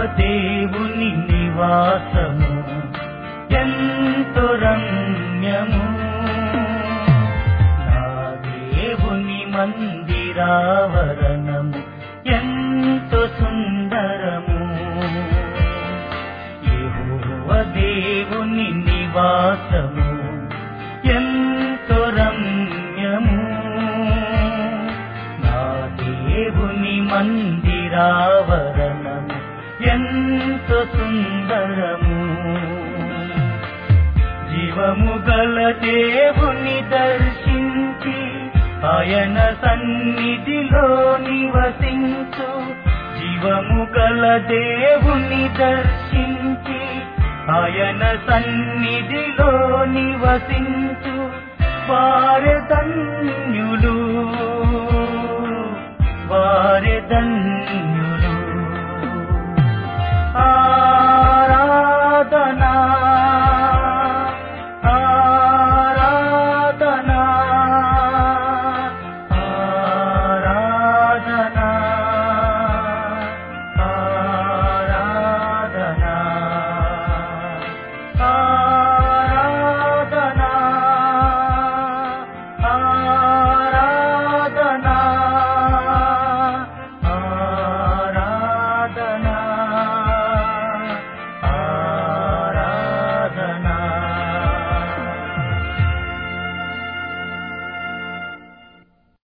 దేవుని నివాసము ఎంతో రమ్యము నా దేవుని మందిరావరణము ఎంతో సుందరము యెహోవ దేవుని నివాసము ఎంతో రమ్యము నా దేవుని మందిరావరణము ఎంతో సుందరము జీవము గల దేవుని దర్శించి ఆయన సన్నిధిలో నివసించు జీవము గల దేవుని దర్శించి ఆయన సన్నిధిలో నివసించు వారె ధన్యులు వారె ధన్యులు